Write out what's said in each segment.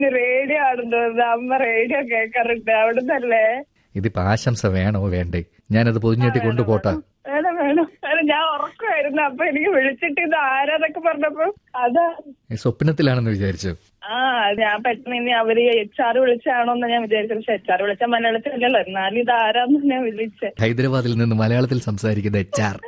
Radio ആണെന്ന് തോന്നുന്നു അമ്മ റേഡിയോ കേൾക്കാറുണ്ട് അവിടുന്നല്ലേ ഇതിപ്പോ ആശംസ വേണോ വേണ്ടേ ഞാനത് പൊതിഞ്ഞിട്ട് കൊണ്ടുപോട്ടെ വേണം വേണം വേണം ഞാൻ ഉറക്കമായിരുന്നു അപ്പൊ എനിക്ക് വിളിച്ചിട്ട് ഇത് ആരാന്നൊക്കെ പറഞ്ഞപ്പോ അതാ ഈ സ്വപ്നത്തിലാണെന്ന് വിചാരിച്ചു ആ ഞാൻ പെട്ടെന്ന് ഇനി അവര് എച്ച് ആർ വിളിച്ചാണോന്ന് ഞാൻ വിചാരിച്ചു പക്ഷെ എച്ച് ആർ വിളിച്ച മലയാളത്തിലല്ലോ എന്നാലും ഇത് ആരാന്ന് ഞാൻ വിളിച്ചേ ഹൈദരാബാദിൽ നിന്ന് മലയാളത്തിൽ സംസാരിക്കുന്ന എച്ച് ആർ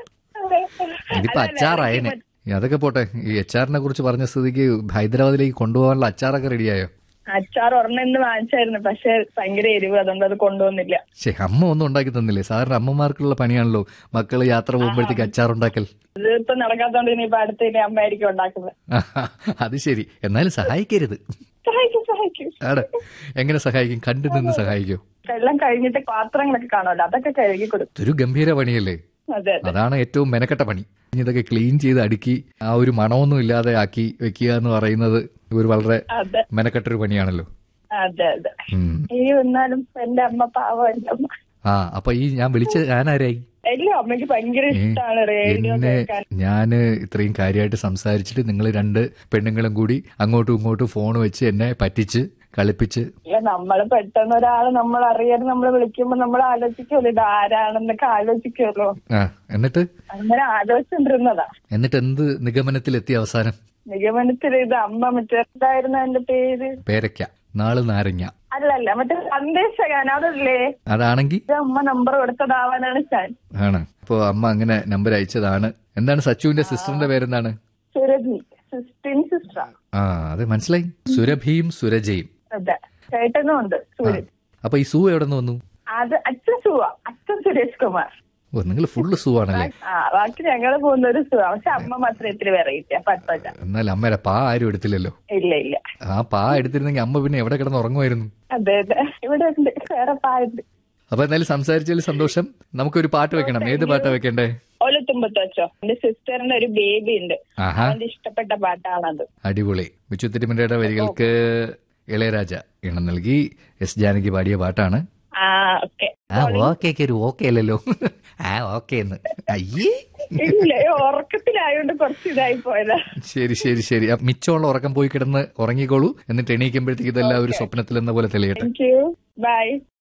ഇതിപ്പോ അല്ല, അച്ചാറായനെ അതൊക്കെ പോട്ടെ ഈ എച്ച് ആറിനെ കുറിച്ച് പറഞ്ഞ സ്ഥിതിക്ക് ഹൈദരാബാദിലേക്ക് കൊണ്ടുപോകാനുള്ള അച്ചാറൊക്കെ റെഡിയായോ അച്ചാർ ഒരെണ്ണം ഇന്ന് വാങ്ങിച്ചായിരുന്നു പക്ഷെ ഭയങ്കര എരിവ് അതുകൊണ്ട് അത് കൊണ്ടുവന്നില്ല ശേ അമ്മ ഒന്നും ഉണ്ടാക്കി തന്നില്ലേ സാറിന് അമ്മമാർക്കുള്ള പണിയാണല്ലോ മക്കള് യാത്ര പോകുമ്പോഴത്തേക്ക് അച്ചാർ ഉണ്ടാക്കൽ ഇത് ഇപ്പൊ നടക്കാത്തോണ്ട് ഇനിയിപ്പൊ അടുത്ത് ഇനി അമ്മയായിരിക്കും ഉണ്ടാക്കുന്നത് അത് ശരി എന്നാലും സഹായിക്കരുത് സഹായിക്കും സഹായിക്കും ആണ് എങ്ങനെ സഹായിക്കും കണ്ടു നിന്ന് സഹായിക്കോ എല്ലാം കഴിഞ്ഞിട്ട് പാത്രങ്ങളൊക്കെ കാണുമല്ലോ അതൊക്കെ കഴുകി കൊടുക്കും ഇതൊരു ഗംഭീര പണിയല്ലേ അതെ അതെ അതാണ് ഏറ്റവും മെനക്കെട്ട പണി ഇനി ഇതൊക്കെ ക്ലീൻ ചെയ്ത് അടുക്കി ആ ഒരു മണമൊന്നും ഇല്ലാതെ ആക്കി വെക്കുക എന്ന് പറയുന്നത് ഒരു വളരെ അതെ മെനക്കെട്ടൊരു പണിയാണല്ലോ അതെ അതെ ഉം. ഈ വന്നാലും എന്റെ അമ്മ പാവം എന്റെ അമ്മ ആ അപ്പൊ ഈ ഞാൻ വിളിച്ച ഞാനാരായി എല്ലാം അമ്മയ്ക്ക് ഭയങ്കര ഏ, ഇഷ്ടമാണ് റേഡിയോ എന്നെ കേൾക്കാൻ ഞാന് ഇത്രയും കാര്യമായിട്ട് സംസാരിച്ചിട്ട് നിങ്ങൾ രണ്ട് പെണ്ണുങ്ങളും കൂടി അങ്ങോട്ടും ഇങ്ങോട്ടും ഫോൺ വെച്ച് എന്നെ പറ്റിച്ച് കളിപ്പിച്ച് ഇല്ല നമ്മള് പെട്ടെന്ന് ഒരാള് നമ്മൾ അറിയാതെ നമ്മൾ വിളിക്കുമ്പോ നമ്മൾ ആലോചിക്കുമല്ലോ ഇത് ആരാണെന്നൊക്കെ ആലോചിക്കുമല്ലോ ആ എന്നിട്ട് അങ്ങനെ ആലോചിച്ചിട്ടിരുന്നതാ എന്നിട്ട് എന്ത് നിഗമനത്തിലെത്തി അവസാനം നിഗമനത്തിൽ ഇത് അമ്മ മറ്റേ എന്തായിരുന്നു എന്റെ പേര് പേരയ്ക്ക നാള് നാരങ്ങ അല്ലല്ല മറ്റേ സന്ദേശകൻ അതല്ലേ അതാണെങ്കിൽ ഇത് അമ്മ നമ്പർ കൊടുത്തതാവാനാണ് ഞാൻ ആണ് അപ്പോ അമ്മ അങ്ങനെ നമ്പർ അയച്ചതാണ് എന്താണ് സച്ചുവിന്റെ സിസ്റ്ററിന്റെ പേരെന്താണ് സുരഭി സിസ്റ്റിൻ സിസ്റ്റർ ആ അത് മനസ്സിലായി സുരഭിയും സുരജയും അതെ ചേട്ടനും ഉണ്ട് ആ. സൂര്യൻ അപ്പൊ ഈ സൂ എവിടെ നിന്ന് വന്നു അത് അച്ഛൻ സുവ അച്ഛൻ സുരേഷ് കുമാർ ഓ നിങ്ങൾ ഫുള്ള് സൂ ആണല്ലേ ആ ബാക്കി ഞങ്ങള് പോകുന്ന ഒരു സുഖ പക്ഷെ അമ്മ മാത്രം ഇത്തിരി വെറൈറ്റി പറ്റല്ല എന്നാൽ അമ്മയുടെ പാ ആരും എടുത്തില്ലല്ലോ ഇല്ല ഇല്ല ആ പാ എടുത്തിരുന്നെങ്കിൽ അമ്മ പിന്നെ എവിടെ കിടന്ന് ഉറങ്ങുമായിരുന്നു അതെ അതെ ഇവിടെ ഉണ്ട് വേറെ പായുണ്ട് അപ്പൊ എന്തായാലും സംസാരിച്ചതിൽ സന്തോഷം നമുക്കൊരു പാട്ട് വെക്കണം ഏത് പാട്ടാ വെക്കണ്ടേ ഒലത്തുമ്പത്ത് വെച്ചോ എന്റെ സിസ്റ്ററിന്റെ ഒരു ബേബി ഉണ്ട് ആഹാ അവന്റെ ഇഷ്ടപ്പെട്ട പാട്ടാണത് അടിപൊളി വിച്ചു തിരുമലയുടെ വരികൾക്ക് ഇളയരാജ ഇണം നൽകി എസ് ജാനകി പാടിയ പാട്ടാണ് ആ ഓക്കെ ആ ഓക്കെ ഒരു ഓക്കെ അല്ലല്ലോ ആ ഓക്കെ എന്ന് അയ്യേ ഇല്ല ഉറക്കത്തിലായോണ്ട് കുറച്ച് ഇതായി പോയതാ ശരി ശരി ശരി അപ്പൊ മിച്ചമുള്ള ഉറക്കം പോയി കിടന്ന് ഉറങ്ങിക്കോളൂ എന്നിട്ട് എണീക്കുമ്പോഴത്തേക്ക് ഇതെല്ലാം ഒരു സ്വപ്നത്തിൽ എന്ന പോലെ തെളിയട്ടെ താങ്ക് യു ബൈ